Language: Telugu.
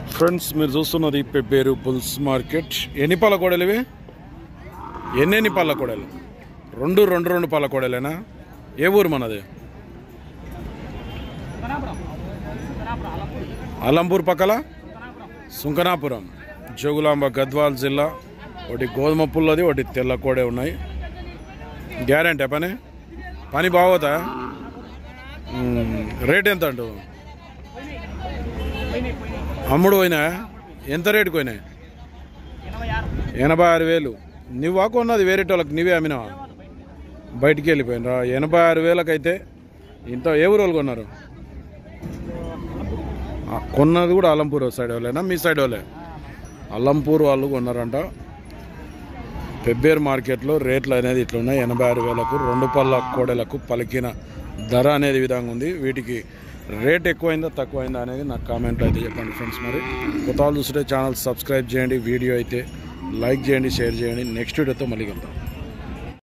ఫ్రెండ్స్ మీరు చూస్తున్నది పెబ్బేరు బుల్స్ మార్కెట్ ఎన్ని పాల కోడలు ఇవి ఎన్నెన్ని పాల కోడలు రెండు రెండు రెండు పాల కోడలేనా ఏ ఊరు మనది అలంపూర్ పక్కల సుంకనాపురం జోగులాంబ గద్వాల్ జిల్లా ఒకటి గోధుమ పుల్లది ఒకటి తెల్ల కోడే ఉన్నాయి గ్యారంటీ పని పని బాగోతా మ్మ్. రేట్ ఎంత అంటూ అమ్ముడు పోయినా ఎంత రేటుకి పోయినాయి ఎనభై ఆరు వేలు నువ్వా కొన్నది వేరేటోళ్ళకి నువ్వే అమ్మినావా బయటికి వెళ్ళిపోయినరా ఎనభై ఆరు వేలకైతే ఇంత ఏ ఊరు వాళ్ళు కొన్నారు ఆ, కొన్నది కూడా అలంపూర్ సైడ్ వాళ్ళేనా మీ సైడ్ వాళ్ళే అల్లంపూర్ వాళ్ళు కొన్నారంట పెబ్బేరు మార్కెట్లో రేట్లు అనేది ఇట్లా ఉన్నాయి ఎనభై ఆరు వేలకు రెండు పళ్ళ కోడలకు పలికిన ధర అనేది ఈ విధంగా ఉంది వీటికి రేట్ ఎక్కువైందా తక్కువైందా అనేది నాకు కామెంట్లో అయితే చెప్పండి ఫ్రెండ్స్ మరి కొత్త వాళ్ళు చూస్తుంటే ఛానల్ సబ్స్క్రైబ్ చేయండి వీడియో అయితే లైక్ చేయండి షేర్ చేయండి నెక్స్ట్ వీడియోతో మళ్ళీ కలుద్దాం